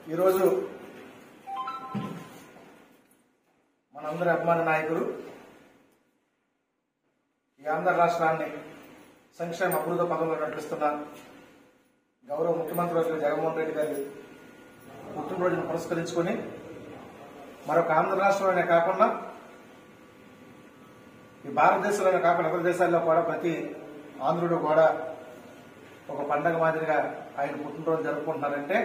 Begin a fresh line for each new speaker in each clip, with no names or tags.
ఈరోజు మనందరి అభిమాన నాయకుడు ఈ ఆంధ్ర రాష్ట్రాన్ని సంక్షేమ అభివృద్ధి పదంలో నడిపిస్తున్న గౌరవ ముఖ్యమంత్రి వర్యులు జగన్మోహన్ రెడ్డి గారి పుట్టినరోజును పురస్కరించుకొని మరొక ఆంధ్ర రాష్ట్రంలోనే కాకుండా ఈ భారతదేశంలోనే కాకుండా ఇతర దేశాల్లో కూడా ప్రతి ఆంధ్రుడు కూడా ఒక పండగ మాదిరిగా ఆయన పుట్టినరోజు జరుపుకుంటున్నారంటే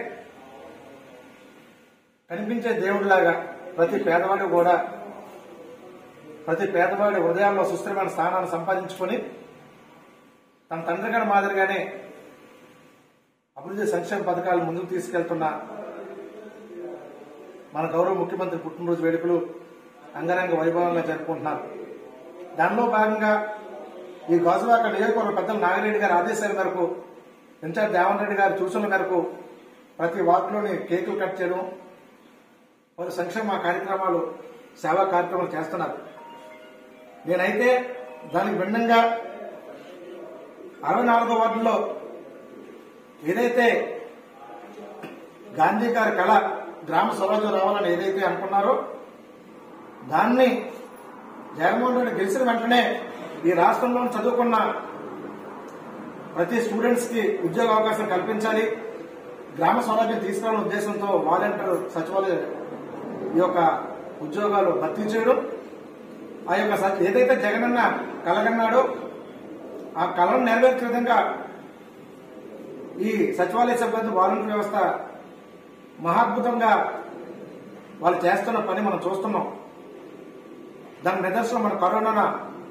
కనిపించే దేవుడిలాగా ప్రతి పేదవాడు కూడా ప్రతి పేదవాడి హృదయాల్లో సుస్థిరమైన స్థానాన్ని సంపాదించుకొని తన తండ్రి గారి మాదిరిగానే అభివృద్ధి సంక్షేమ పథకాలు ముందుకు తీసుకెళ్తున్న మన గౌరవ ముఖ్యమంత్రి పుట్టినరోజు వేడుకలు అంగరంగ వైభవంగా జరుపుకుంటున్నారు దానిలో భాగంగా ఈ గాజువాక నియోజకవర్గ పెద్దలు నాగిరెడ్డి గారి ఆదేశాల మేరకు ఇన్ఛార్జ్ దేవన్ రెడ్డి గారి సూచనల మేరకు ప్రతి వార్డులోని కేకులు కట్ చేయడం వారు సంక్షేమ కార్యక్రమాలు సేవా కార్యక్రమాలు చేస్తున్నారు నేనైతే దానికి భిన్నంగా అరవై నాలుగో వార్డులో ఏదైతే గాంధీ గారి కళ గ్రామ స్వరాజ్యం రావాలని ఏదైతే అనుకున్నారో దాన్ని జగన్మోహన్ రెడ్డి గెలిచిన వెంటనే ఈ రాష్ట్రంలో చదువుకున్న ప్రతి స్టూడెంట్స్ కి ఉద్యోగ అవకాశం కల్పించాలి గ్రామ స్వరాజ్యం తీసుకురావాలనే ఉద్దేశంతో వాలంటీర్ సచివాలయ ఈ యొక్క ఉద్యోగాలు భర్తీ చేయడం ఆ యొక్క స- ఏదైతే జగనన్న కలగన్నాడో ఆ కళను నెరవేర్చే విధంగా ఈ సచివాలయ సిబ్బంది వాలంటీర్ వ్యవస్థ మహాద్భుతంగా వాళ్ళు చేస్తున్న పని మనం చూస్తున్నాం దాని నిదర్శనం మన కరోనా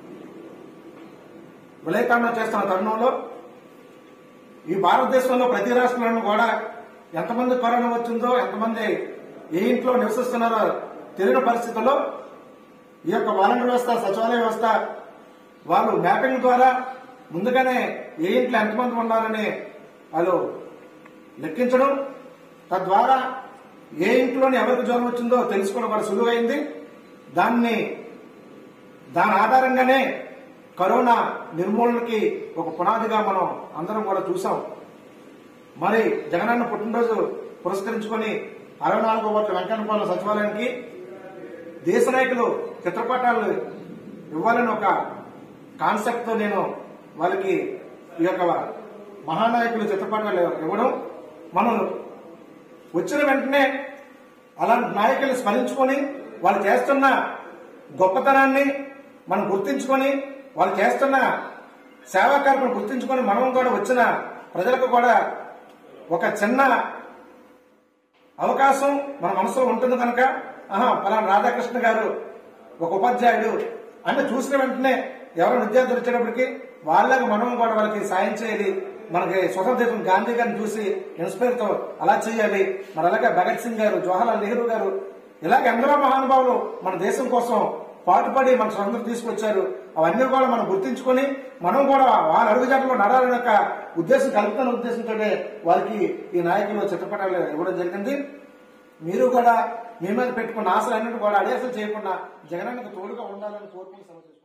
విలేకరణ చేస్తున్న తరుణంలో ఈ భారతదేశంలో ప్రతి రాష్ట్రంలోనూ కూడా ఎంతమంది కరోనా వచ్చిందో ఎంతమంది ఏ ఇంట్లో నివసిస్తున్నారో తెలియని పరిస్థితుల్లో ఈ యొక్క వాలంటీర్ వ్యవస్థ సచివాలయ వ్యవస్థ వాళ్ళు మ్యాపింగ్ ద్వారా ముందుగానే ఏ ఇంట్లో ఎంతమంది ఉన్నారని వాళ్ళు లెక్కించడం తద్వారా ఏ ఇంట్లోని ఎవరికి జ్వరం వచ్చిందో తెలుసుకోవడం కూడా సులువైంది దాన్ని దాని ఆధారంగానే కరోనా నిర్మూలనకి ఒక పునాదిగా మనం అందరం కూడా చూసాం మరి జగనన్న పుట్టినరోజు పురస్కరించుకొని అరవై నాలుగో ఓట్ల వెంకన్నపాలెం సచివాలయానికి దేశ నాయకులు చిత్రపటాలు ఇవ్వాలని ఒక కాన్సెప్ట్ తో నేను వాళ్ళకి ఈ యొక్క మహానాయకులు చిత్రపటాలు ఇవ్వడం మనం వచ్చిన వెంటనే అలాంటి నాయకుల్ని స్మరించుకొని వాళ్ళు చేస్తున్న గొప్పతనాన్ని మనం గుర్తించుకొని వాళ్ళు చేస్తున్న సేవా కార్యక్రమం గుర్తించుకొని మనం కూడా వచ్చిన ప్రజలకు కూడా ఒక చిన్న అవకాశం మన మనసులో ఉంటుంది కనుక ఆహా పలానా రాధాకృష్ణ గారు ఒక ఉపాధ్యాయుడు అంటే చూసిన వెంటనే ఎవరు విద్యార్థులు వచ్చేటప్పటికి వాళ్ళకి మనం కూడా వాళ్ళకి సాయం చేయాలి మనకి స్వతంత్ర దేశం గాంధీ గారిని చూసి ఇన్స్పైర్ తో అలా చేయాలి మరి అలాగే భగత్ సింగ్ గారు జవహర్లాల్ నెహ్రూ గారు ఇలాగ ఎందరో మహానుభావులు మన దేశం కోసం పాటుపడి మన స్వతంత్రం తీసుకొచ్చారు అవన్నీ కూడా మనం గుర్తించుకొని మనం కూడా వాళ్ళ అడుగుజాటలో నడాలనే యొక్క ఉద్దేశం కలుపుతున్న ఉద్దేశంతో వారికి ఈ నాయకులు చిత్రపటాలు ఇవ్వడం జరిగింది మీరు కూడా మీ మీద పెట్టుకున్న ఆశలు అన్నిటి కూడా అడేసలు చేయకుండా జగనన్నకు తోడుగా ఉండాలని కోరుకుని సమస్య